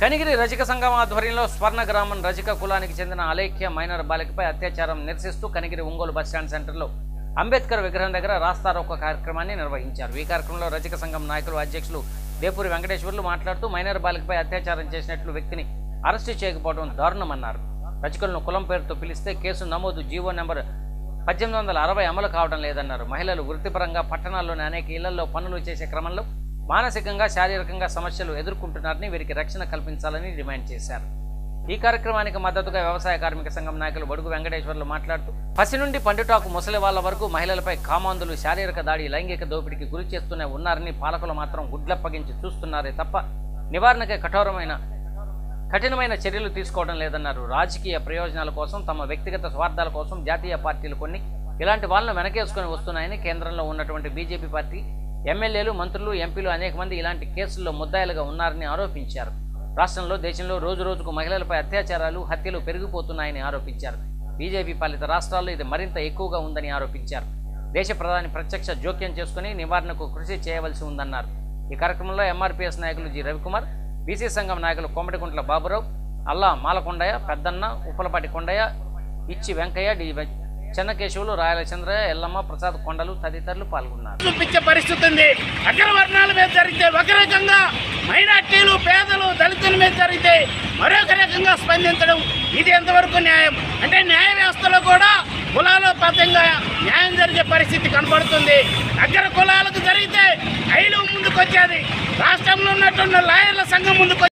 కనిగిరి రజక సంఘం ఆధ్వర్యంలో స్వర్ణ గ్రామం రజక కులానికి చెందిన అలేఖ్య మైనర్ బాలికపై అత్యాచారం నిరసిస్తూ కనిగిరి ఒంగోలు బస్టాండ్ సెంటర్లో అంబేద్కర్ విగ్రహం దగ్గర రాస్తారోక కార్యక్రమాన్ని నిర్వహించారు ఈ కార్యక్రమంలో రజక సంఘం నాయకులు అధ్యక్షులు దేపూరి వెంకటేశ్వర్లు మాట్లాడుతూ మైనర్ బాలికపై అత్యాచారం చేసినట్లు వ్యక్తిని అరెస్టు చేయకపోవడం దారుణమన్నారు రజకులను కులం పేరుతో పిలిస్తే కేసు నమోదు జీవో నెంబర్ పద్దెనిమిది వందల అరవై అమలు కావడం లేదన్నారు మహిళలు వృత్తిపరంగా పట్టణాల్లోని అనేక ఇళ్లలో పనులు చేసే క్రమంలో మానసికంగా శారీరకంగా సమస్యలు ఎదుర్కొంటున్నారని వీరికి రక్షణ కల్పించాలని డిమాండ్ చేశారు ఈ కార్యక్రమానికి మద్దతుగా వ్యవసాయ కార్మిక సంఘం నాయకులు బడుగు వెంకటేశ్వర్లు మాట్లాడుతూ పసి నుండి పండుటాకు ముసలి వాళ్ళ వరకు మహిళలపై కామాంధులు శారీరక దాడి లైంగిక దోపిడీకి గురి చేస్తూనే ఉన్నారని పాలకులు మాత్రం గుడ్లప్పగించి చూస్తున్నారే తప్ప నివారణకే కఠోరమైన కఠినమైన చర్యలు తీసుకోవడం లేదన్నారు రాజకీయ ప్రయోజనాల కోసం తమ వ్యక్తిగత స్వార్థాల కోసం జాతీయ పార్టీలు కొన్ని ఇలాంటి వాళ్ళను వెనకేసుకొని వస్తున్నాయని కేంద్రంలో ఉన్నటువంటి బీజేపీ పార్టీ ఎమ్మెల్యేలు మంత్రులు ఎంపీలు అనేక మంది ఇలాంటి కేసుల్లో ముద్దాయిలుగా ఉన్నారని ఆరోపించారు రాష్ట్రంలో దేశంలో రోజు రోజుకు మహిళలపై అత్యాచారాలు హత్యలు పెరిగిపోతున్నాయని ఆరోపించారు బీజేపీ పాలిత రాష్ట్రాల్లో ఇది మరింత ఎక్కువగా ఉందని ఆరోపించారు దేశ ప్రధాని ప్రత్యక్ష జోక్యం చేసుకుని నివారణకు కృషి చేయవలసి ఉందన్నారు ఈ కార్యక్రమంలో ఎంఆర్పీఎస్ నాయకులు జి రవికుమార్ బీసీ సంఘం నాయకులు కొమ్మటికుంట్ల బాబురావు అల్లా మాలకొండయ్య పెద్దన్న ఉప్పలపాటి కొండయ్య ఇచ్చి వెంకయ్య డి చెన్నకేశవులు రాయల చంద్రయ్య ఎల్లమ్మ ప్రసాద్ కొండలు తదితరులు పాల్గొన్నారు చూపించే పరిస్థితి ఉంది అగ్రవర్ణాల మీద జరిగితే ఒక రకంగా మైనార్టీలు పేదలు దళితుల మీద జరిగితే మరొక రకంగా స్పందించడం ఇది ఎంతవరకు న్యాయం అంటే న్యాయ వ్యవస్థలో కూడా కులాలోపాతంగా న్యాయం జరిగే పరిస్థితి కనబడుతుంది అగ్ర కులాలకు జరిగితే ఐలు ముందుకు వచ్చేది రాష్ట్రంలో ఉన్నటువంటి లాయర్ల సంఘం ముందుకు